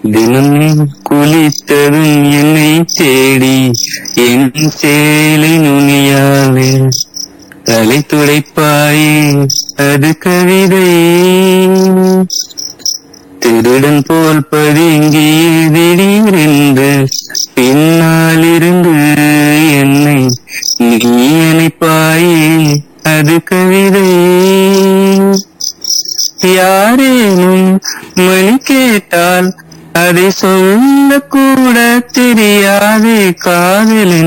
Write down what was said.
தினம் நீ குளித்ததும் என்னை தேடி என் சேலை நுனியாவே தலை துடைப்பாயே அது கவிதை திருடன் போல் பதுங்கி திடீரென்று பின்னாலிருந்து என்னை நீ அணைப்பாயே அது கவிதை யாரேனும் மணி கேட்டால் அதை சொல்லக்கூட தெரியாதே காதலின்